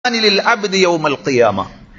ലിൽ അബ്ദി യൗമൽ ഖിയാമ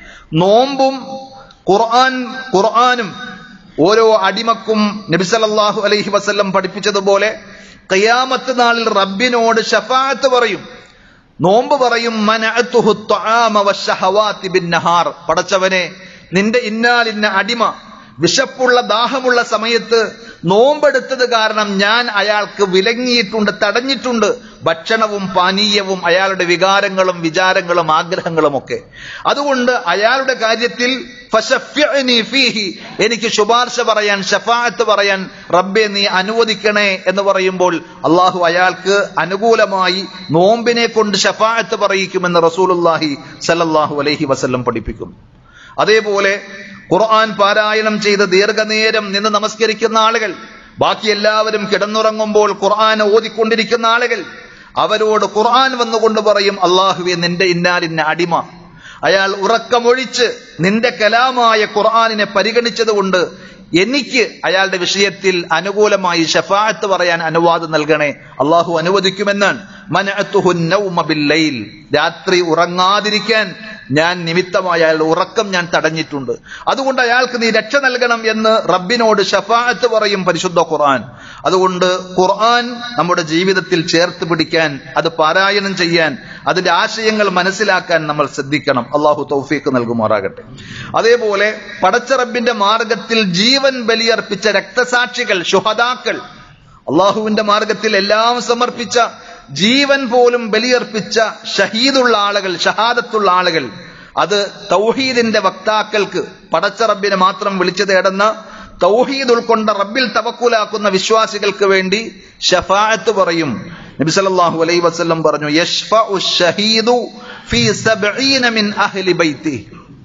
നോമ്പും ഖുർആൻ ഖുർആനും ഓരോ അടിമക്കും നബി സല്ലല്ലാഹു അലൈഹി വസല്ലം പഠിപ്പിച്ചതുപോലെ ഖിയാമത്ത് നാളിൽ റബ്ബിനോട് ഷഫാഅത്ത് പറയും നോമ്പ് പറയും മനഅത്തുഹു ത്വആമ വശഹവാതി ബിന്നഹാർ പടച്ചവനെ നിന്റെ ഇന്നാലിന്ന അടിമ വിശപ്പുള്ള ദാഹമുള്ള സമയത്ത് നോമ്പെടുത്തത് കാരണം ഞാൻ അയാൾക്ക് വിലങ്ങിയിട്ടുണ്ട് തടഞ്ഞിട്ടുണ്ട് ഭക്ഷണവും പാനീയവും അയാളുടെ വികാരങ്ങളും വിചാരങ്ങളും ആഗ്രഹങ്ങളും ഒക്കെ അതുകൊണ്ട് അയാളുടെ കാര്യത്തിൽ ഫശഫ്യഅ്നി ഫീഹി എനിക്ക് ശുപാർശ പറയാൻ ഷഫാഅത്ത് പറയാൻ റബ്ബെ നീ അനുവദിക്കണേ എന്ന് പറയുമ്പോൾ അള്ളാഹു അയാൾക്ക് അനുകൂലമായി നോമ്പിനെ കൊണ്ട് ഷഫാഅത്ത് പറയിക്കുമെന്ന് റസൂലുള്ളാഹി സല്ലല്ലാഹു അലൈഹി വസല്ലം പഠിപ്പിക്കുന്നു അതേപോലെ ഖുർആൻ പാരായണം ചെയ്ത് ദീർഘനേരം നിന്ന് നമസ്കരിക്കുന്ന ആളുകൾ ബാക്കി എല്ലാവരും കിടന്നുറങ്ങുമ്പോൾ ഖുർആൻ ഓതിക്കൊണ്ടിരിക്കുന്ന ആളുകൾ അവരോട് ഖുർആൻ വന്നുകൊണ്ട് പറയും അള്ളാഹുവെ നിന്റെ ഇന്നാലിന്ന അടിമ അയാൾ ഉറക്കമൊഴിച്ച് നിന്റെ കലാമായ ഖുർആനിനെ പരിഗണിച്ചതുകൊണ്ട് എനിക്ക് അയാളുടെ വിഷയത്തിൽ അനുകൂലമായി ഷഫാഅത്ത് പറയാൻ അനുവാദം നൽകണേ അള്ളാഹു അനുവദിക്കുമെന്നാണ് മനഅത്തുഹു നൗമ ബില്ലൈൽ രാത്രി ഉറങ്ങാതിരിക്കാൻ ഞാൻ നിമിത്തമായ അയാളുടെ ഉറക്കം ഞാൻ തടഞ്ഞിട്ടുണ്ട് അതുകൊണ്ട് അയാൾക്ക് നീ രക്ഷ നൽകണം എന്ന് റബ്ബിനോട് ഷഫാഅത്ത് പറയും പരിശുദ്ധ ഖുർആൻ അതുകൊണ്ട് ഖുർആൻ നമ്മുടെ ജീവിതത്തിൽ ചേർത്ത് പിടിക്കാൻ അത് പാരായണം ചെയ്യാൻ അതിന്റെ ആശയങ്ങൾ മനസ്സിലാക്കാൻ നമ്മൾ ശ്രദ്ധിക്കണം അള്ളാഹു തൗഫീഖ് നൽകുമാറാകട്ടെ അതേപോലെ പടച്ച റബ്ബിന്റെ മാർഗത്തിൽ ജീവൻ ബലിയർപ്പിച്ച രക്തസാക്ഷികൾ ശുഹദാക്കൾ അള്ളാഹുവിന്റെ മാർഗത്തിൽ എല്ലാം സമർപ്പിച്ച ജീവൻ പോലും ബലിയർപ്പിച്ച ഷഹീദുള്ള ആളുകൾ ഷഹാദത്തുള്ള ആളുകൾ അത് തൗഹീദിന്റെ വക്താക്കൾക്ക് പടച്ച റബ്ബിനെ മാത്രം വിളിച്ചു തേടുന്ന തൗഹീദ് ഉൾക്കൊണ്ട റബ്ബിൽ തവക്കുലാക്കുന്ന വിശ്വാസികൾക്ക് വേണ്ടി ഷഫാഅത്ത് പറയും നബി സല്ലല്ലാഹു അലൈഹി വസല്ലം പറഞ്ഞു യഷ്ഫഉ ഷഹീദു ഫീ സബ്ഈന മിൻ അഹ്ലി ബൈത്തി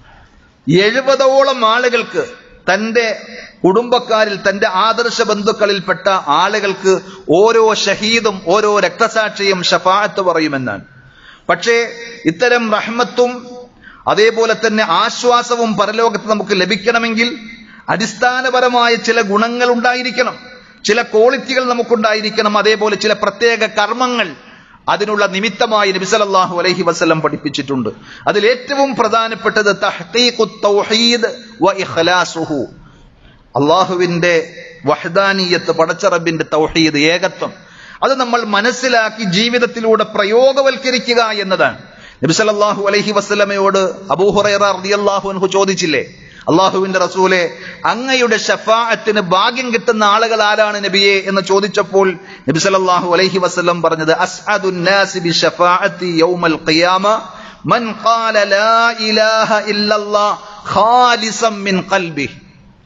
എഴുപതോളം ആളുകൾക്ക് തന്റെ കുടുംബക്കാരിൽ തന്റെ ആദർശ ബന്ധുക്കളിൽപ്പെട്ട ആളുകൾക്ക് ഓരോ ഷഹീദും ഓരോ രക്തസാക്ഷിയും ഷഫാഅത്ത് പറയുമെന്നാണ് പക്ഷേ ഇത്തരം റഹ്മത്തും അതേപോലെ തന്നെ ആശ്വാസവും പരലോകത്ത് നമുക്ക് ലഭിക്കണമെങ്കിൽ അടിസ്ഥാനപരമായ ചില ഗുണങ്ങൾ ഉണ്ടായിരിക്കണം ചില ക്വാളിറ്റികൾ നമുക്കുണ്ടായിരിക്കണം അതേപോലെ ചില പ്രത്യേക കർമ്മങ്ങൾ അതിനുള്ള നിമിത്തമായി നബി സല്ലല്ലാഹു അലൈഹി വസല്ലം പഠിപ്പിച്ചിട്ടുണ്ട് അതിൽ ഏറ്റവും പ്രധാനപ്പെട്ടത് തഹ്ഖീഖു തൗഹീദ് വ ഇഖ്ലാസുഹു അള്ളാഹുവിന്റെ വഹദാനീയത്ത് പടച്ചറബിന്റെ തൗഹീദ് ഏകത്വം അത് നമ്മൾ മനസ്സിലാക്കി ജീവിതത്തിലൂടെ പ്രയോഗവൽക്കരിക്കുക എന്നതാണ് നബി സല്ലല്ലാഹു അലൈഹി വസല്ലമയോട് അബൂഹുറൈറ റളിയല്ലാഹു അൻഹു ചോദിച്ചില്ലേ അള്ളാഹുവിന്റെ റസൂലെ അങ്ങയുടെ ഷഫാഅത്തിന് ഭാഗ്യം കിട്ടുന്ന ആളുകൾ ആരാണ് നബിയെ എന്ന് ചോദിച്ചപ്പോൾ നബി സല്ലല്ലാഹു അലൈഹി വസല്ലം പറഞ്ഞത് അസ്അദുൻ നാസി ബി ഷഫാഅത്തി യൗമൽ ഖിയാമ മൻ ഖാല ലാ ഇലാഹ ഇല്ലല്ലാഹ് ഖാലിസം മിൻ ഖൽബിഹി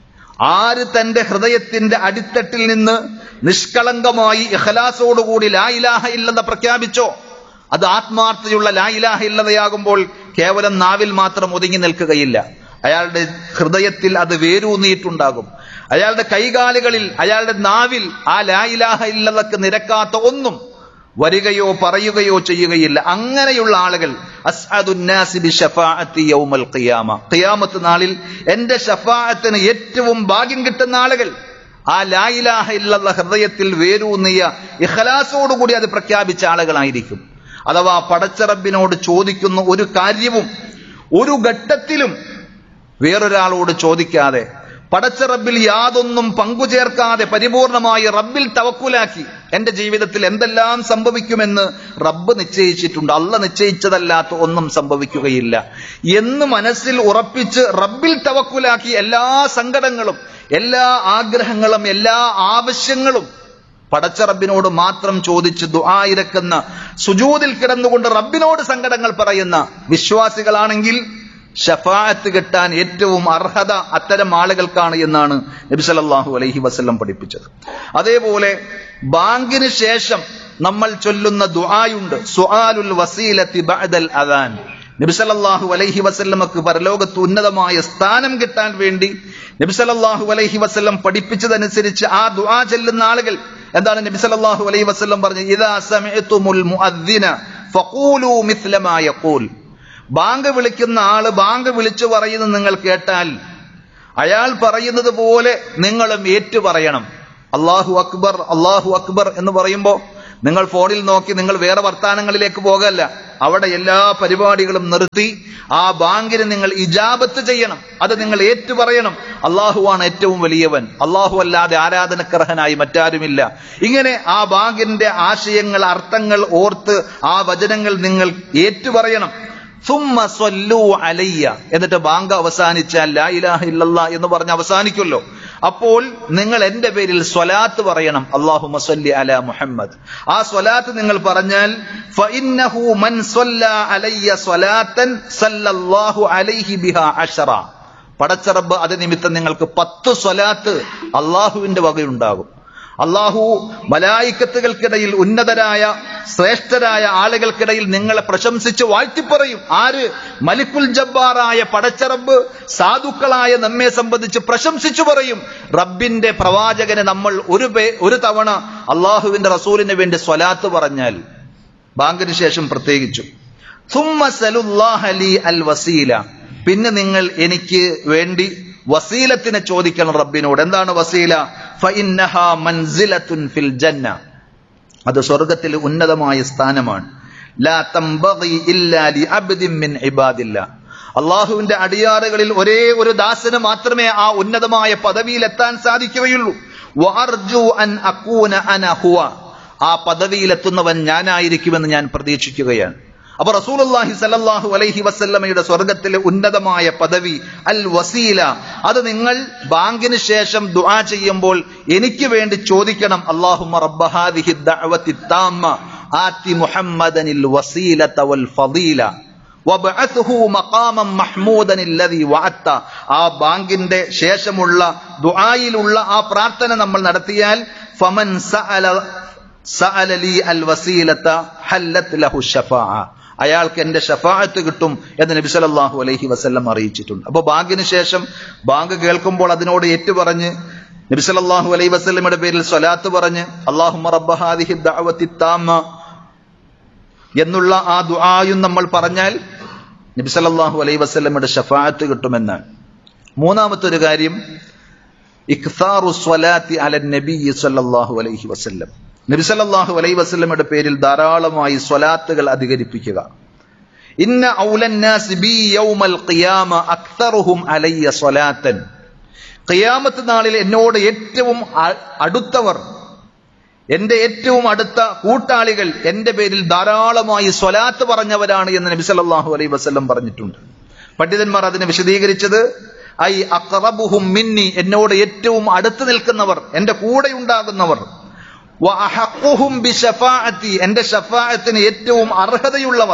ആര് തന്റെ ഹൃദയത്തിന്റെ അടിത്തട്ടിൽ നിന്ന് നിഷ്കളങ്കമായി ഇഖലാസോടുകൂടി ലാ ഇലാഹ ഇല്ലെന്ന് പ്രഖ്യാപിച്ചോ അത് ആത്മാർത്ഥതയുള്ള ലാ ഇലാഹ ഇല്ലതയാകുമ്പോൾ കേവലം നാവിൽ മാത്രം ഒതുങ്ങി നിൽക്കുകയില്ല അയാളുടെ ഹൃദയത്തിൽ അത് വേരൂന്നിയിട്ടുണ്ടാകും അയാളുടെ കൈകാലുകളിൽ അയാളുടെ നാവിൽ ആ ലാ ഇലാഹ ഇല്ലതക്ക് നിരക്കാത്ത ഒന്നും വരികയോ പറയുകയോ ചെയ്യുകയില്ല അങ്ങനെയുള്ള ആളുകൾ അസ്അദുന്നാസി ബി ഷഫാഅത്തി യൗമൽ ഖിയാമ ഖിയാമത്ത് നാളിൽ എന്റെ ഷഫാഅത്തിന് ഏറ്റവും ഭാഗ്യം കിട്ടുന്ന ആളുകൾ ആ ലാ ഇലാഹ ഇല്ലല്ല ഹൃദയത്തിൽ വേരൂന്നിയ ഇഖലാസോടുകൂടി അത് പ്രഖ്യാപിച്ച ആളുകളായിരിക്കും അഥവാ പടച്ചറബിനോട് ചോദിക്കുന്ന ഒരു കാര്യവും ഒരു ഘട്ടത്തിലും വേറൊരാളോട് ചോദിക്കാതെ പടച്ച റബ്ബിൽ യാതൊന്നും പങ്കുചേർക്കാതെ പരിപൂർണമായി റബ്ബിൽ തവക്കുലാക്കി എന്റെ ജീവിതത്തിൽ എന്തെല്ലാം സംഭവിക്കുമെന്ന് റബ്ബ് നിശ്ചയിച്ചിട്ടുണ്ട് അല്ല നിശ്ചയിച്ചതല്ലാത്ത ഒന്നും സംഭവിക്കുകയില്ല എന്ന് മനസ്സിൽ ഉറപ്പിച്ച് റബ്ബിൽ തവക്കുലാക്കി എല്ലാ സങ്കടങ്ങളും എല്ലാ ആഗ്രഹങ്ങളും എല്ലാ ആവശ്യങ്ങളും പടച്ച റബ്ബിനോട് മാത്രം ചോദിച്ച് ദുആയിരക്കുന്ന സുജൂതിൽ കിടന്നുകൊണ്ട് റബ്ബിനോട് സങ്കടങ്ങൾ പറയുന്ന വിശ്വാസികളാണെങ്കിൽ ഷഫാഅത്ത് കിട്ടാൻ ഏറ്റവും അർഹത അത്തരം ആളുകൾക്കാണ് എന്നാണ് നബി സല്ലല്ലാഹു അലൈഹി വസല്ലം പഠിപ്പിച്ചത് അതേപോലെ ബാങ്കിന് ശേഷം നമ്മൾ ചൊല്ലുന്ന ദുആയുണ്ട് സുആലുൽ വസീലത്തി ബഅദൽ അദാൻ നബി സല്ലല്ലാഹു അലൈഹി വസല്ലമക്ക് പരലോകത്ത് ഉന്നതമായ സ്ഥാനം കിട്ടാൻ വേണ്ടി നബി സല്ലല്ലാഹു അലൈഹി വസല്ലം പഠിപ്പിച്ചതനുസരിച്ച് ആ ദുആ ചെല്ലുന്ന ആളുകൾ എന്താണ് നബി സല്ലല്ലാഹു അലൈഹി വസല്ലം പറഞ്ഞത് ഇദാ സമിഅതുമുൽ മുഅദ്ദിന ഫഖൂലു മിസ്ല മാ യഖൂൽ ബാങ്ക് വിളിക്കുന്ന ആള് ബാങ്ക് വിളിച്ചു പറയുന്നത് നിങ്ങൾ കേട്ടാൽ അയാൾ പറയുന്നത് പോലെ നിങ്ങളും ഏറ്റു പറയണം അള്ളാഹു അക്ബർ അള്ളാഹു അക്ബർ എന്ന് പറയുമ്പോൾ നിങ്ങൾ ഫോണിൽ നോക്കി നിങ്ങൾ വേറെ വർത്താനങ്ങളിലേക്ക് പോകല്ല അവിടെ എല്ലാ പരിപാടികളും നിർത്തി ആ ബാങ്കിന് നിങ്ങൾ ഇജാബത്ത് ചെയ്യണം അത് നിങ്ങൾ ഏറ്റുപറയണം അള്ളാഹുവാണ് ഏറ്റവും വലിയവൻ അള്ളാഹു അല്ലാതെ ആരാധനക്കർഹനായി മറ്റാരുമില്ല ഇങ്ങനെ ആ ബാങ്കിന്റെ ആശയങ്ങൾ അർത്ഥങ്ങൾ ഓർത്ത് ആ വചനങ്ങൾ നിങ്ങൾ ഏറ്റുപറയണം സുമ്മ സ്വല്ലു അലയ്യ എന്നിട്ട് ബാങ്ക് അവസാനിച്ചാൽ ലാ ഇലാഹ ഇല്ലല്ലാ എന്ന് പറഞ്ഞ് അവസാനിക്കുമല്ലോ അപ്പോൾ നിങ്ങൾ എന്റെ പേരിൽ സ്വലാത്ത് പറയണം അള്ളാഹു മസല്ലി അല മുഹമ്മദ് ആ സ്വലാത്ത് നിങ്ങൾ പറഞ്ഞാൽ ഫഇന്നഹു മൻ സ്വല്ല അലയ്യ സ്വലാത്തൻ സല്ലല്ലാഹു അലൈഹി ബിഹാ അഷറ പടച്ചറബ് അത് നിമിത്തം നിങ്ങൾക്ക് പത്ത് സ്വലാത്ത് അള്ളാഹുവിന്റെ വകയുണ്ടാകും അള്ളാഹു മലായിക്കത്തുകൾക്കിടയിൽ ഉന്നതരായ ശ്രേഷ്ഠരായ ആളുകൾക്കിടയിൽ നിങ്ങളെ പ്രശംസിച്ച് വാഴ്ത്തിപ്പറയും ആര് മലിക്കുൽ ജബ്ബാറായ പടച്ചറബ് സാധുക്കളായ നമ്മെ സംബന്ധിച്ച് പ്രശംസിച്ചു പറയും റബ്ബിന്റെ പ്രവാചകന് നമ്മൾ ഒരു പേ ഒരു തവണ അള്ളാഹുവിന്റെ റസൂലിന് വേണ്ടി സ്വലാത്ത് പറഞ്ഞാൽ ബാങ്കിന് ശേഷം പ്രത്യേകിച്ചു സുമ്മ സലുല്ലാഹ ലി അൽ വസീല പിന്നെ നിങ്ങൾ എനിക്ക് വേണ്ടി വസീലത്തിനെ ചോദിക്കണം റബ്ബിനോട് എന്താണ് വസീല ഫഇന്നഹ മൻസിലത്തുൻ ഫിൽ ജന്ന അത് സ്വർഗത്തിൽ ഉന്നതമായ സ്ഥാനമാണ് ലാ തംബഗി ഇല്ലാ ലി അബ്ദിൻ മിൻ ഇബാദില്ല അള്ളാഹുവിന്റെ അടിയാറുകളിൽ ഒരേ ഒരു ദാസന് മാത്രമേ ആ ഉന്നതമായ പദവിയിൽ എത്താൻ സാധിക്കുകയുള്ളൂ വഅർജു അൻ അകൂന അന ഹുവ ആ പദവിയിലെത്തുന്നവൻ ഞാനായിരിക്കുമെന്ന് ഞാൻ പ്രതീക്ഷിക്കുകയാണ് അപ്പൊ റസൂലുള്ളാഹി സല്ലല്ലാഹു അലൈഹി വസല്ലമയുടെ സ്വർഗത്തിലെ ഉന്നതമായ പദവി അൽ വസീല അത് നിങ്ങൾ ബാങ്കിന് ശേഷം ദുആ ചെയ്യുമ്പോൾ എനിക്ക് വേണ്ടി ചോദിക്കണം അല്ലാഹുമ്മ റബ്ബ ഹാദിഹി ദഅവത്തി താമ്മ ആതി മുഹമ്മദനിൽ വസീലത വൽ ഫളീല വബ്അത്ഹു മഖാമൻ മഹ്മൂദൻ അല്ലദി വഅത്ത ആ ബാങ്കിന്റെ ശേഷമുള്ള ദുആയിലുള്ള ആ പ്രാർത്ഥന നമ്മൾ നടത്തിയാൽ ഫമൻ സഅല സഅല ലി അൽ വസീലത ഹല്ലത് ലഹു ഷഫാഅ അയാൾക്ക് എന്റെ ഷഫാഅത്ത് കിട്ടും എന്ന് നബി സല്ലല്ലാഹു അലൈഹി വസല്ലം അറിയിച്ചിട്ടുണ്ട് അപ്പോൾ ബാങ്കിന് ശേഷം ബാങ്ക് കേൾക്കുമ്പോൾ അതിനോട് ഏറ്റുപറഞ്ഞ് നബി സല്ലല്ലാഹു അലൈഹി വസല്ലമയുടെ പേരിൽ സ്വലാത്ത് പറഞ്ഞ് അല്ലാഹുമ്മ റബ്ബ ഹാദിഹി ദഅവത്തി താമ്മ എന്നുള്ള ആ ദുആയും നമ്മൾ പറഞ്ഞാൽ നബി സല്ലല്ലാഹു അലൈഹി വസല്ലമയുടെ ഷഫാഅത്ത് കിട്ടുമെന്നാണ് മൂന്നാമത്തെ ഒരു കാര്യം ഇഖ്താറു സ്വലാത്തി അല നബി സല്ലല്ലാഹു അലൈഹി വസല്ലം നബി സല്ലല്ലാഹു അലൈഹി വസല്ലമയുടെ പേരിൽ ധാരാളമായി സ്വലാത്തുകൾ അധികരിപ്പിക്കുക ഇന്ന ഔലന്നാസ് ബി യൗമൽ ഖിയാമ അക്തറുഹും അലയ്യ സ്വലാത്തൻ ഖിയാമത്ത് നാളിൽ എന്നോട് ഏറ്റവും അ- അടുത്തവർ എന്റെ ഏറ്റവും അടുത്ത കൂട്ടാളികൾ എന്റെ പേരിൽ ധാരാളമായി സ്വലാത്ത് പറഞ്ഞവരാണ് എന്ന് നബി സല്ലല്ലാഹു അലൈഹി വസല്ലം പറഞ്ഞിട്ടുണ്ട് പണ്ഡിതന്മാർ അതിനെ വിശദീകരിച്ചത് ഐ അക്റബുഹും മിന്നി എന്നോട് ഏറ്റവും അടുത്ത് നിൽക്കുന്നവർ എന്റെ കൂടെ ഉണ്ടാകുന്നവർ വ അഹഖുഹും ബിശഫാഅത്തി എന്റെ ഷഫാഅത്തിന് ഏറ്റവും അർഹതയുള്ളവർ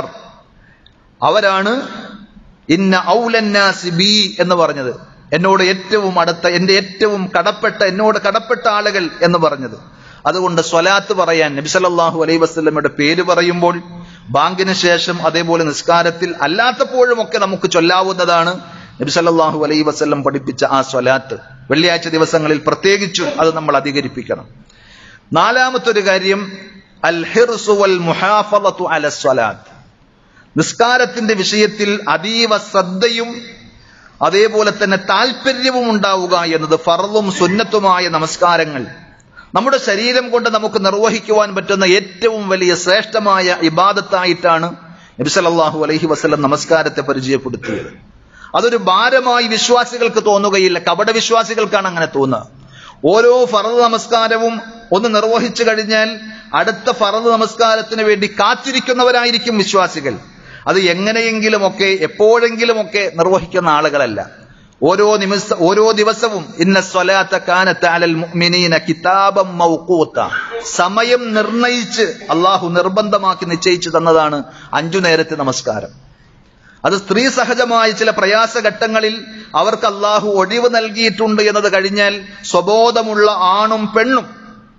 അവരാണ് ഇന്ന ഔലന്നാസി ബി എന്ന് പറഞ്ഞത് എന്നോട് ഏറ്റവും അടുത്ത എന്റെ ഏറ്റവും കടപ്പെട്ട എന്നോട് കടപ്പെട്ട ആളുകൾ എന്ന് പറഞ്ഞത് അതുകൊണ്ട് സ്വലാത്ത് പറയാൻ നബി സല്ലല്ലാഹു അലൈഹി വസല്ലമയുടെ പേര് പറയുമ്പോൾ ബാങ്കിന് ശേഷം അതേപോലെ നിസ്കാരത്തിൽ അല്ലാത്തപ്പോഴും ഒക്കെ നമുക്ക് ചൊല്ലാവുന്നതാണ് നബി സല്ലല്ലാഹു അലൈഹി വസല്ലം പഠിപ്പിച്ച ആ സ്വലാത്ത് വെള്ളിയാഴ്ച ദിവസങ്ങളിൽ പ്രത്യേകിച്ചും അത് നമ്മൾ അധികരിപ്പിക്കണം നാലാമത്തെ ഒരു കാര്യം അൽ ഹിർസു വൽ മുഹാഫളത്തു അല സ്വലാത്ത് നിസ്കാരത്തിന്റെ വിഷയത്തിൽ അതീവ ശ്രദ്ധയും അതേപോലെ തന്നെ താല്പര്യവും ഉണ്ടാവുക എന്നത് ഫറലും സുന്നത്തുമായ നമസ്കാരങ്ങൾ നമ്മുടെ ശരീരം കൊണ്ട് നമുക്ക് നിർവഹിക്കുവാൻ പറ്റുന്ന ഏറ്റവും വലിയ ശ്രേഷ്ഠമായ ഇബാദത്തായിട്ടാണ് നബി സല്ലല്ലാഹു അലൈഹി വസല്ലം നമസ്കാരത്തെ പരിചയപ്പെടുത്തിയത് അതൊരു ഭാരമായി വിശ്വാസികൾക്ക് തോന്നുകയില്ല കപട വിശ്വാസികൾക്കാണ് അങ്ങനെ തോന്നുക ഓരോ ഫറദ് നമസ്കാരവും ഒന്ന് നിർവഹിച്ചു കഴിഞ്ഞാൽ അടുത്ത ഫറദ് നമസ്കാരത്തിന് വേണ്ടി കാത്തിരിക്കുന്നവരായിരിക്കും വിശ്വാസികൾ അത് എങ്ങനെയെങ്കിലുമൊക്കെ എപ്പോഴെങ്കിലുമൊക്കെ നിർവഹിക്കുന്ന ആളുകളല്ല ഓരോ നിമിഷ ഓരോ ദിവസവും ഇന്ന സ്വലാത്ത കാനത്ത് അലൽ മുഅ്മിനീന കിതാബം മൗഖൂത്ത സമയം നിർണയിച്ച് അള്ളാഹു നിർബന്ധമാക്കി നിശ്ചയിച്ചു തന്നതാണ് അഞ്ചു നേരത്തെ നമസ്കാരം അത് സ്ത്രീ സഹജമായ ചില പ്രയാസഘട്ടങ്ങളിൽ അവർക്ക് അള്ളാഹു ഒഴിവ് നൽകിയിട്ടുണ്ട് എന്നത് കഴിഞ്ഞാൽ സ്വബോധമുള്ള ആണും പെണ്ണും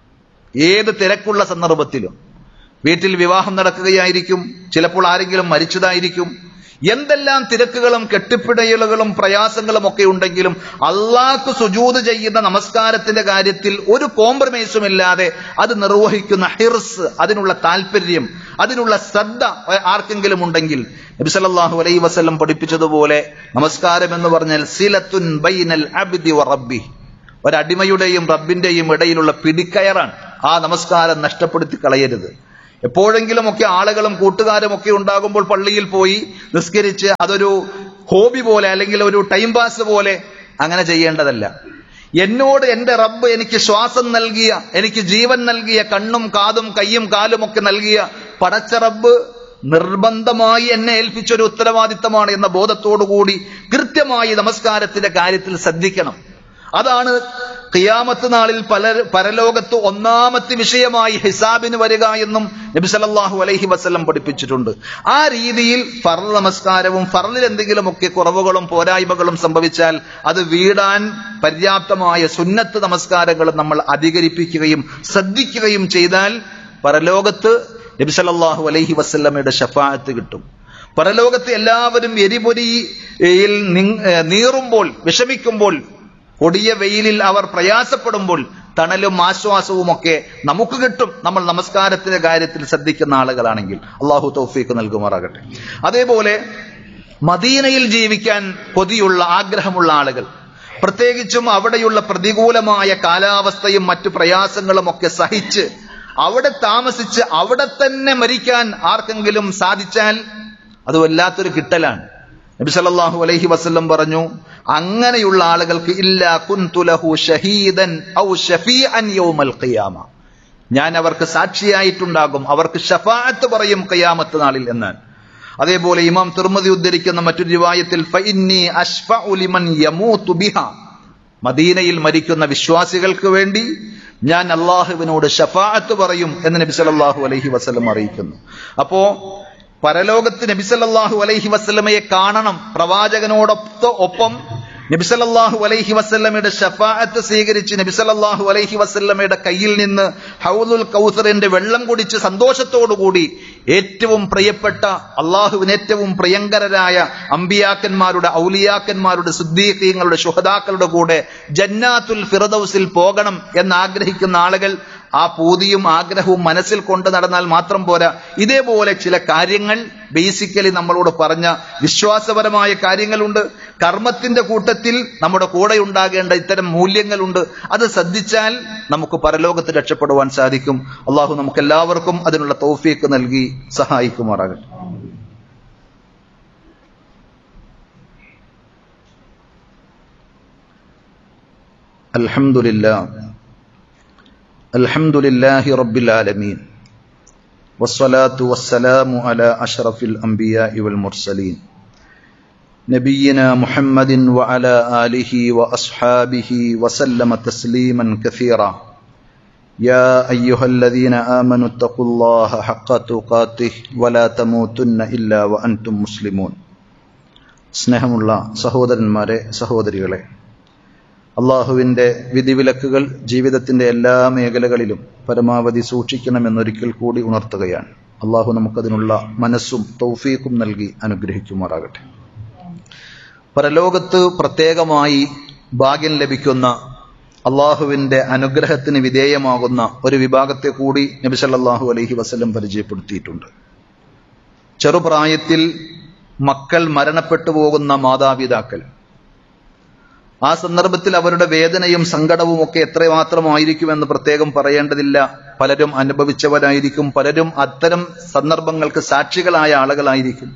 ഏത് തിരക്കുള്ള സന്ദർഭത്തിലും വീട്ടിൽ വിവാഹം നടക്കുകയായിരിക്കും ചിലപ്പോൾ ആരെങ്കിലും മരിച്ചതായിരിക്കും എന്തെല്ലാം തിരക്കുകളും കെട്ടിപ്പിടയലുകളും പ്രയാസങ്ങളും ഒക്കെ ഉണ്ടെങ്കിലും അള്ളാഹ്ക്ക് സുജൂത് ചെയ്യുന്ന നമസ്കാരത്തിന്റെ കാര്യത്തിൽ ഒരു കോംപ്രമൈസും ഇല്ലാതെ അത് നിർവഹിക്കുന്ന ഹിർസ് അതിനുള്ള താല്പര്യം അതിനുള്ള ശ്രദ്ധ ആർക്കെങ്കിലും ഉണ്ടെങ്കിൽ നബി സല്ലല്ലാഹു അലൈഹി വസല്ലം പഠിപ്പിച്ചതുപോലെ നമസ്കാരം എന്ന് പറഞ്ഞാൽ സിലത്തുൻ ബൈനൽ അബ്ദി വ റബ്ബി ഒരടിമയുടെയും റബ്ബിന്റെയും ഇടയിലുള്ള പിടിക്കയറാണ് ആ നമസ്കാരം നഷ്ടപ്പെടുത്തി കളയരുത് എപ്പോഴെങ്കിലുമൊക്കെ ആളുകളും കൂട്ടുകാരും ഒക്കെ ഉണ്ടാകുമ്പോൾ പള്ളിയിൽ പോയി നിസ്കരിച്ച് അതൊരു ഹോബി പോലെ അല്ലെങ്കിൽ ഒരു ടൈം പാസ് പോലെ അങ്ങനെ ചെയ്യേണ്ടതല്ല എന്നോട് എന്റെ റബ്ബ് എനിക്ക് ശ്വാസം നൽകിയ എനിക്ക് ജീവൻ നൽകിയ കണ്ണും കാതും കയ്യും കാലും ഒക്കെ നൽകിയ പടച്ച റബ്ബ് നിർബന്ധമായി എന്നെ ഏൽപ്പിച്ച ഒരു ഉത്തരവാദിത്തമാണ് എന്ന ബോധത്തോടുകൂടി കൃത്യമായി നമസ്കാരത്തിന്റെ കാര്യത്തിൽ ശ്രദ്ധിക്കണം അതാണ് ഖിയാമത്ത് നാളിൽ പല പരലോകത്ത് ഒന്നാമത്തെ വിഷയമായി ഹിസാബിന് വരിക എന്നും നബി സല്ലല്ലാഹു അലൈഹി വസല്ലം പഠിപ്പിച്ചിട്ടുണ്ട് ആ രീതിയിൽ ഫർദ് നമസ്കാരവും ഫർദിൽ എന്തെങ്കിലുമൊക്കെ കുറവുകളും പോരായ്മകളും സംഭവിച്ചാൽ അത് വീടാൻ പര്യാപ്തമായ സുന്നത്ത് നമസ്കാരങ്ങൾ നമ്മൾ അധികരിപ്പിക്കുകയും ശ്രദ്ധിക്കുകയും ചെയ്താൽ പരലോകത്ത് നബി സല്ലല്ലാഹു അലൈഹി വസല്ലമയുടെ ഷഫാഅത്ത് കിട്ടും പരലോകത്ത് എല്ലാവരും എരിപൊരിയിൽ നി- ഏ, നീറുമ്പോൾ വിഷമിക്കുമ്പോൾ കൊടിയ വെയിലിൽ അവർ പ്രയാസപ്പെടുമ്പോൾ തണലും ആശ്വാസവും ഒക്കെ നമുക്ക് കിട്ടും നമ്മൾ നമസ്കാരത്തിന്റെ കാര്യത്തിൽ ശ്രദ്ധിക്കുന്ന ആളുകളാണെങ്കിൽ അള്ളാഹു തൗഫീഖ് നൽകുമാറാകട്ടെ അതേപോലെ മദീനയിൽ ജീവിക്കാൻ കൊതിയുള്ള ആഗ്രഹമുള്ള ആളുകൾ പ്രത്യേകിച്ചും അവിടെയുള്ള പ്രതികൂലമായ കാലാവസ്ഥയും മറ്റു പ്രയാസങ്ങളും ഒക്കെ സഹിച്ച് അവിടെ താമസിച്ച് അവിടെ തന്നെ മരിക്കാൻ ആർക്കെങ്കിലും സാധിച്ചാൽ അത് വല്ലാത്തൊരു കിട്ടലാണ് നബി സല്ലല്ലാഹു അലൈഹി വസല്ലം പറഞ്ഞു അങ്ങനെയുള്ള ആളുകൾക്ക് ഇല്ലാ കുൻതുലഹു ഷഹീദൻ ഔ ഷഫീഅൻ യൗമൽ ഖിയാമ ഞാൻ അവർക്ക് സാക്ഷിയായിട്ടുണ്ടാകും അവർക്ക് ഷഫാഅത്ത് പറയും ഖിയാമത്ത് നാളിൽ എന്ന് അതേപോലെ ഇമാം തിർമതി ഉദ്ധരിക്കുന്ന മറ്റൊരു റിവായത്തിൽ ഫഇന്നി അശ്ഫഉ ലിമൻ യമൂതു ബിഹ മദീനയിൽ മരിക്കുന്ന വിശ്വാസികൾക്ക് വേണ്ടി ഞാൻ അള്ളാഹുവിനോട് ഷഫാഅത്ത് പറയും എന്ന് നബി സല്ലല്ലാഹു അലൈഹി വസല്ലം അറിയിക്കുന്നു അപ്പോ പരലോകത്ത് നബി സല്ലല്ലാഹു അലൈഹി വസല്ലമയെ കാണണം പ്രവാചകനോടൊപ്പം ഒപ്പം നബി സല്ലല്ലാഹു അലൈഹി വസല്ലമയുടെ ഷഫാഅത്ത് സ്വീകരിച്ച് നബി സല്ലല്ലാഹു അലൈഹി വസല്ലമയുടെ കയ്യിൽ നിന്ന് ഹൗലുൽ കൗസറിന്റെ വെള്ളം കുടിച്ച് സന്തോഷത്തോടുകൂടി ഏറ്റവും പ്രിയപ്പെട്ട അള്ളാഹുവിന് ഏറ്റവും പ്രിയങ്കരരായ അമ്പിയാക്കന്മാരുടെ ഔലിയാക്കന്മാരുടെ സുദ്ദീഖീങ്ങളുടെ ശുഹദാക്കളുടെ കൂടെ ജന്നാത്തുൽ ഫിറദൌസിൽ പോകണം എന്നാഗ്രഹിക്കുന്ന ആളുകൾ ആ പൂതിയും ആഗ്രഹവും മനസ്സിൽ കൊണ്ട് നടന്നാൽ മാത്രം പോരാ ഇതേപോലെ ചില കാര്യങ്ങൾ ബേസിക്കലി നമ്മളോട് പറഞ്ഞ വിശ്വാസപരമായ കാര്യങ്ങളുണ്ട് കർമ്മത്തിന്റെ കൂട്ടത്തിൽ നമ്മുടെ കൂടെ ഉണ്ടാകേണ്ട ഇത്തരം മൂല്യങ്ങളുണ്ട് അത് ശ്രദ്ധിച്ചാൽ നമുക്ക് പരലോകത്ത് രക്ഷപ്പെടുവാൻ സാധിക്കും അള്ളാഹു നമുക്ക് എല്ലാവർക്കും അതിനുള്ള തൗഫീക്ക് നൽകി സഹായിക്കുമാറാകട്ടെ അൽഹംദുലില്ലാ الحمد لله رب العالمين والصلاة والسلام على أشرف الأنبياء والمرسلين نبينا محمد وعلى آله وأصحابه وسلم تسليما كثيرا يا أيها الذين آمنوا اتقوا الله حق تقاته ولا تموتن إلا وأنتم مسلمون സ്നേഹമുള്ള സഹോദരന്മാരെ സഹോദരികളെ അള്ളാഹുവിന്റെ വിധിവിലക്കുകൾ ജീവിതത്തിന്റെ എല്ലാ മേഖലകളിലും പരമാവധി സൂക്ഷിക്കണമെന്നൊരിക്കൽ കൂടി ഉണർത്തുകയാണ് അള്ളാഹു നമുക്കതിനുള്ള മനസ്സും തൗഫീഖും നൽകി അനുഗ്രഹിക്കുമാറാകട്ടെ പരലോകത്ത് പ്രത്യേകമായി ഭാഗ്യം ലഭിക്കുന്ന അള്ളാഹുവിന്റെ അനുഗ്രഹത്തിന് വിധേയമാകുന്ന ഒരു വിഭാഗത്തെ കൂടി നബി സല്ലല്ലാഹു അലൈഹി വസല്ലം പരിചയപ്പെടുത്തിയിട്ടുണ്ട് ചെറുപ്രായത്തിൽ മക്കൾ മരണപ്പെട്ടു പോകുന്ന മാതാപിതാക്കൾ ആ സന്ദർഭത്തിൽ അവരുടെ വേദനയും സങ്കടവും ഒക്കെ എത്രമാത്രമായിരിക്കുമെന്ന് പ്രത്യേകം പറയേണ്ടതില്ല പലരും അനുഭവിച്ചവരായിരിക്കും പലരും അത്തരം സന്ദർഭങ്ങൾക്ക് സാക്ഷികളായ ആളുകളായിരിക്കും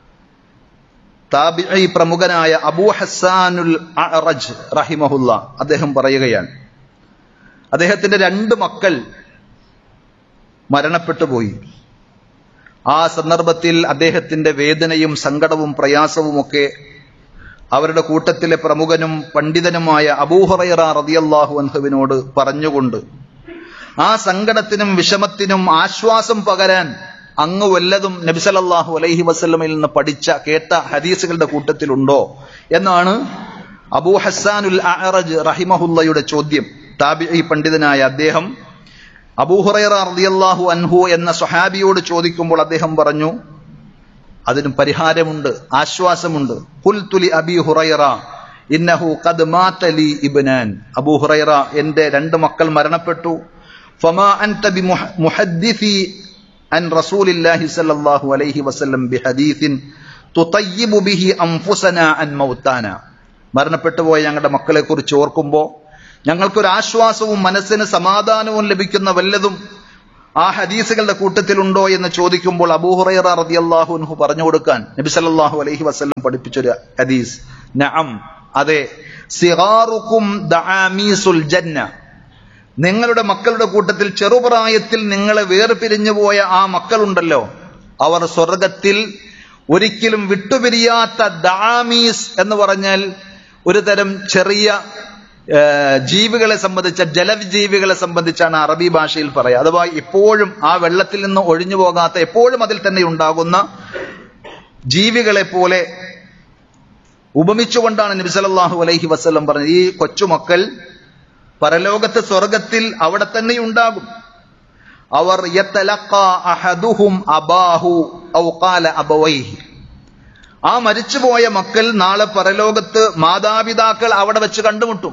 താബിഈ പ്രമുഖനായ അബൂ ഹസാനുൽ അറജ് റഹിമഹുല്ല അദ്ദേഹം പറയുകയാണ് അദ്ദേഹത്തിന്റെ രണ്ട് മക്കൾ മരണപ്പെട്ടു പോയി ആ സന്ദർഭത്തിൽ അദ്ദേഹത്തിന്റെ വേദനയും സങ്കടവും പ്രയാസവും ഒക്കെ അവരുടെ കൂട്ടത്തിലെ പ്രമുഖനും പണ്ഡിതനുമായ അബൂഹറൈറ റതിയല്ലാഹു അൻഹുവിനോട് പറഞ്ഞുകൊണ്ട് ആ സങ്കടത്തിനും വിഷമത്തിനും ആശ്വാസം പകരാൻ അങ്ങ് വല്ലതും നബിസലല്ലാഹു അലൈഹി വസ്ലമിൽ നിന്ന് പഠിച്ച കേട്ട ഹദീസുകളുടെ കൂട്ടത്തിലുണ്ടോ എന്നാണ് അബൂ ഹസാനുൽ അറജ് റഹിമഹുല്ലയുടെ ചോദ്യം താബി പണ്ഡിതനായ അദ്ദേഹം അബൂഹുറൈറ റളിയല്ലാഹു അൻഹു എന്ന സ്വഹാബിയോട് ചോദിക്കുമ്പോൾ അദ്ദേഹം പറഞ്ഞു അതിന് പരിഹാരമുണ്ട് ആശ്വാസമുണ്ട് ഖുൽതുലി അബി ഹുറൈറ ഇന്നഹു ഖദ് മാത ലി ഇബ്നാൻ അബൂ ഹുറൈറ എന്റെ രണ്ട് മക്കൾ മരണപ്പെട്ടു ഫമാ അൻത ബി മുഹദ്ദിസി അൻ റസൂലില്ലാഹി സ്വല്ലല്ലാഹു അലൈഹി വസല്ലം ബിഹദീസിൻ തുതയ്യിബു ബിഹി അൻഫുസന അൻ മൗതാന മരണപ്പെട്ടു പോയ ഞങ്ങളുടെ മക്കളെ കുറിച്ച് ഓർക്കുമ്പോൾ ഞങ്ങൾക്കൊരു ആശ്വാസവും മനസ്സിന് സമാധാനവും ലഭിക്കുന്ന വല്ലതും ആ ഹദീസുകളുടെ കൂട്ടത്തിലുണ്ടോ എന്ന് ചോദിക്കുമ്പോൾ അബൂഹുറൈറ റളിയല്ലാഹു അൻഹു പറഞ്ഞു കൊടുക്കാൻ നബി സല്ലല്ലാഹു അലൈഹി വസല്ലം പഠിപ്പിച്ചൊരു ഹദീസ് നഅം അതെ സിഗാറുക്കും ദആമീസുൽ ജന്ന നിങ്ങളുടെ മക്കളുടെ കൂട്ടത്തിൽ ചെറുപ്രായത്തിൽ നിങ്ങളെ വേർപിരിഞ്ഞു പോയ ആ മക്കളുണ്ടല്ലോ അവർ സ്വർഗത്തിൽ ഒരിക്കലും വിട്ടുപിരിയാത്ത ദാമീസ് എന്ന് പറഞ്ഞാൽ ഒരു തരം ചെറിയ ആ, ജീവികളെ സംബന്ധിച്ച ജലജീവികളെ സംബന്ധിച്ചാണ് അറബി ഭാഷയിൽ പറയുക അഥവാ എപ്പോഴും ആ വെള്ളത്തിൽ നിന്ന് ഒഴിഞ്ഞു പോകാത്ത എപ്പോഴും അതിൽ തന്നെ ഉണ്ടാകുന്ന ജീവികളെ പോലെ ഉപമിച്ചുകൊണ്ടാണ് നബി സല്ലല്ലാഹു അലൈഹി വസല്ലം പറഞ്ഞത് ഈ കൊച്ചുമക്കൾ പരലോകത്ത് സ്വർഗത്തിൽ അവിടെ തന്നെ ഉണ്ടാകും അവർ യത്തലഖ അഹദുഹും അബാഹു ഔ ഖാല അബവൈഹി ആ മരിച്ചുപോയ മക്കൾ നാളെ പരലോകത്ത് മാതാപിതാക്കൾ അവിടെ വെച്ച് കണ്ടുമുട്ടും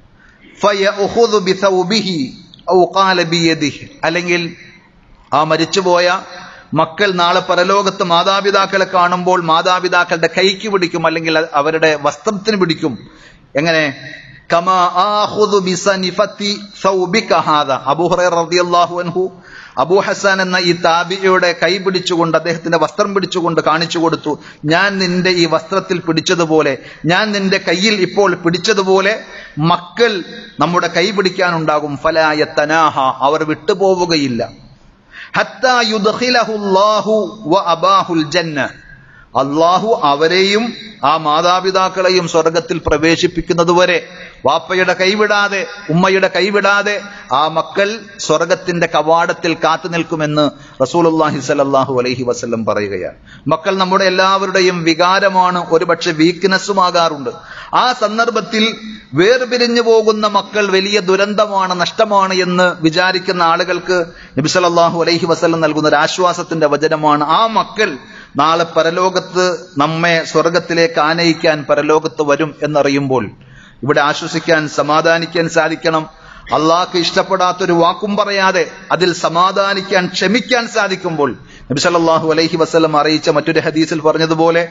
ഫയഉഖുദു ബിസൗബിഹി ഔ ഖാല ബിയദിഹി അല്ലെങ്കിൽ ആ മരിച്ചുപോയ മക്കൾ നാളെ പരലോകത്ത് മാതാപിതാക്കളെ കാണുമ്പോൾ മാതാപിതാക്കളുടെ കൈക്ക് പിടിക്കും അല്ലെങ്കിൽ അവരുടെ വസ്ത്രത്തിന് പിടിക്കും എങ്ങനെ കമാ ആഖുദു ബിസനിഫത്തി സൗബിക ഹാദ അബൂ ഹുറൈറ റളിയല്ലാഹു അൻഹു അബൂ ഹസാൻ എന്ന ഈ താബിയുടെ കൈ പിടിച്ചുകൊണ്ട് അദ്ദേഹത്തിന്റെ വസ്ത്രം പിടിച്ചുകൊണ്ട് കാണിച്ചു കൊടുത്തു ഞാൻ നിന്റെ ഈ വസ്ത്രത്തിൽ പിടിച്ചതുപോലെ ഞാൻ നിന്റെ കയ്യിൽ ഇപ്പോൾ പിടിച്ചതുപോലെ മക്കൾ നമ്മുടെ കൈ പിടിക്കാനുണ്ടാകും ഫലായ തനാഹ അവർ വിട്ടുപോവുകയില്ല ഹത്താ യുദ്ഖിലഹു അല്ലാഹു വ അബാഹുൽ ജന്ന അള്ളാഹു അവരെയും ആ മാതാപിതാക്കളെയും സ്വർഗത്തിൽ പ്രവേശിപ്പിക്കുന്നതുവരെ വാപ്പയുടെ കൈവിടാതെ ഉമ്മയുടെ കൈവിടാതെ ആ മക്കൾ സ്വർഗത്തിന്റെ കവാടത്തിൽ കാത്തു നിൽക്കുമെന്ന് റസൂലുള്ളാഹി സ്വല്ലല്ലാഹു അലൈഹി വസല്ലം പറയുകയാണ് മക്കൾ നമ്മുടെ എല്ലാവരുടെയും വികാരമാണ് ഒരുപക്ഷെ വീക്ക്നെസ്സുമാകാറുണ്ട് ആ സന്ദർഭത്തിൽ വേർപിരിഞ്ഞു പോകുന്ന മക്കൾ വലിയ ദുരന്തമാണ് നഷ്ടമാണ് എന്ന് വിചാരിക്കുന്ന ആളുകൾക്ക് നബി സല്ലല്ലാഹു അലൈഹി വസല്ലം നൽകുന്ന ഒരു ആശ്വാസത്തിന്റെ വചനമാണ് ആ മക്കൾ നാളെ പരലോകത്ത് നമ്മെ സ്വർഗത്തിലേക്ക് ആനയിക്കാൻ പരലോകത്ത് വരും എന്നറിയുമ്പോൾ ഇവിടെ ആശ്വസിക്കാൻ സമാധാനിക്കാൻ സാധിക്കണം അള്ളാഹ്ക്ക് ഇഷ്ടപ്പെടാത്തൊരു വാക്കും പറയാതെ അതിൽ സമാധാനിക്കാൻ ക്ഷമിക്കാൻ സാധിക്കുമ്പോൾ നബി സല്ലല്ലാഹു അലൈഹി വസല്ലം അറിയിച്ച മറ്റൊരു ഹദീസിൽ പറഞ്ഞതുപോലെ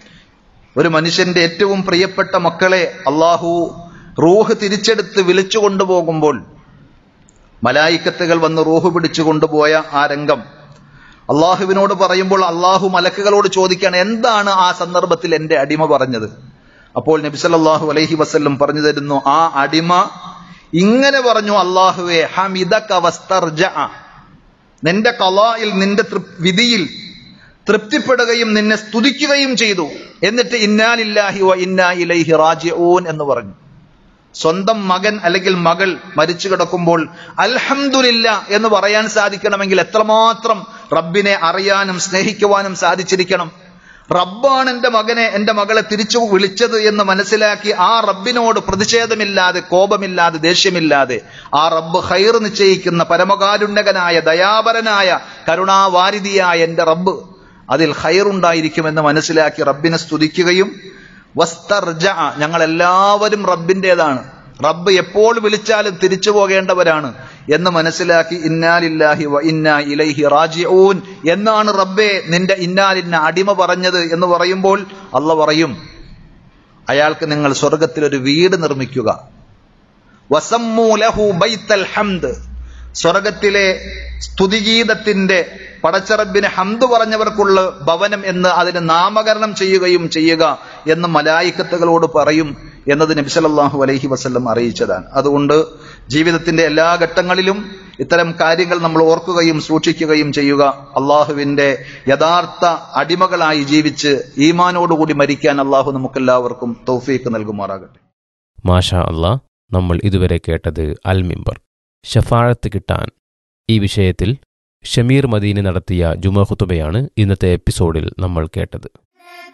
ഒരു മനുഷ്യന്റെ ഏറ്റവും പ്രിയപ്പെട്ട മക്കളെ അള്ളാഹു റൂഹ് തിരിച്ചെടുത്ത് വിളിച്ചു കൊണ്ടുപോകുമ്പോൾ മലായിക്കത്തുകൾ വന്ന് റൂഹ് പിടിച്ചു കൊണ്ടുപോയ ആ രംഗം അള്ളാഹുവിനോട് പറയുമ്പോൾ അള്ളാഹു മലക്കുകളോട് ചോദിക്കുകയാണ് എന്താണ് ആ സന്ദർഭത്തിൽ എന്റെ അടിമ പറഞ്ഞത് അപ്പോൾ നബി സല്ലല്ലാഹു അലൈഹി വസല്ലം പറഞ്ഞു തരുന്നു ആ അടിമ ഇങ്ങനെ പറഞ്ഞു അള്ളാഹുവെ ഹമിദക വസ്തർജഅ നിന്റെ കലായിൽ നിന്റെ തൃപ്- വിധിയിൽ തൃപ്തിപ്പെടുകയും നിന്നെ സ്തുതിക്കുകയും ചെയ്തു എന്നിട്ട് ഇന്നാലില്ലാഹി വ ഇന്നാ ഇലൈഹി റാജിഊൻ എന്ന് പറഞ്ഞു സ്വന്തം മകൻ അല്ലെങ്കിൽ മകൾ മരിച്ചു കിടക്കുമ്പോൾ അൽഹംദുലില്ല എന്ന് പറയാൻ സാധിക്കണമെങ്കിൽ എത്രമാത്രം റബ്ബിനെ അറിയാനും സ്നേഹിക്കുവാനും സാധിച്ചിരിക്കണം റബ്ബാണ് എന്റെ മകനെ എന്റെ മകളെ തിരിച്ചു വിളിച്ചത് എന്ന് മനസ്സിലാക്കി ആ റബ്ബിനോട് പ്രതിഷേധമില്ലാതെ കോപമില്ലാതെ ദേഷ്യമില്ലാതെ ആ റബ്ബ് ഹൈർ നിശ്ചയിക്കുന്ന പരമകാരുണ്യകനായ ദയാപരനായ കരുണാവാരിധിയായ എന്റെ റബ്ബ് അതിൽ ഹൈറുണ്ടായിരിക്കുമെന്ന് മനസ്സിലാക്കി റബ്ബിനെ സ്തുതിക്കുകയും വസ്തർജ ഞങ്ങൾ എല്ലാവരും റബ്ബിൻ്റെതാണ് റബ്ബ് എപ്പോൾ വിളിച്ചാലും തിരിച്ചു പോകേണ്ടവരാണ് എന്ന് മനസ്സിലാക്കി ഇന്നാലില്ലാഹി വ ഇന്നാ ഇലൈഹി റാജിഊൻ എന്നാണ് റബ്ബെ നിന്റെ ഇന്നാലിന്ന അടിമ പറഞ്ഞത് എന്ന് പറയുമ്പോൾ അല്ല പറയും അയാൾക്ക് നിങ്ങൾ സ്വർഗത്തിൽ ഒരു വീട് നിർമ്മിക്കുക വസമ്മൂ ലഹു ബൈത്തൽ ഹംദ് സ്വർഗത്തിലെ സ്തുതിഗീതത്തിന്റെ പടച്ചറബിന് ഹംദ് പറഞ്ഞവർക്കുള്ള ഭവനം എന്ന് അതിന് നാമകരണം ചെയ്യുകയും ചെയ്യുക എന്ന് മലായിക്കത്തുകളോട് പറയും എന്നത് നബി സല്ലല്ലാഹു അലൈഹി വസല്ലം അറിയിച്ചതാണ് അതുകൊണ്ട് ജീവിതത്തിന്റെ എല്ലാ ഘട്ടങ്ങളിലും ഇത്തരം കാര്യങ്ങൾ നമ്മൾ ഓർക്കുകയും സൂക്ഷിക്കുകയും ചെയ്യുക അള്ളാഹുവിന്റെ യഥാർത്ഥ അടിമകളായി ജീവിച്ച് ഈമാനോടുകൂടി മരിക്കാൻ അള്ളാഹു നമുക്കെല്ലാവർക്കും തൗഫീക്ക് നൽകുമാറാകട്ടെ മാഷാ അള്ളാ നമ്മൾ ഇതുവരെ കേട്ടത് അൽ മിമ്പർ ഷഫാഴത്ത് കിട്ടാൻ ഈ വിഷയത്തിൽ ഷമീർ മദീന് നടത്തിയ ജുമ ഖുത്തുബയാണ് ഇന്നത്തെ എപ്പിസോഡിൽ നമ്മൾ കേട്ടത്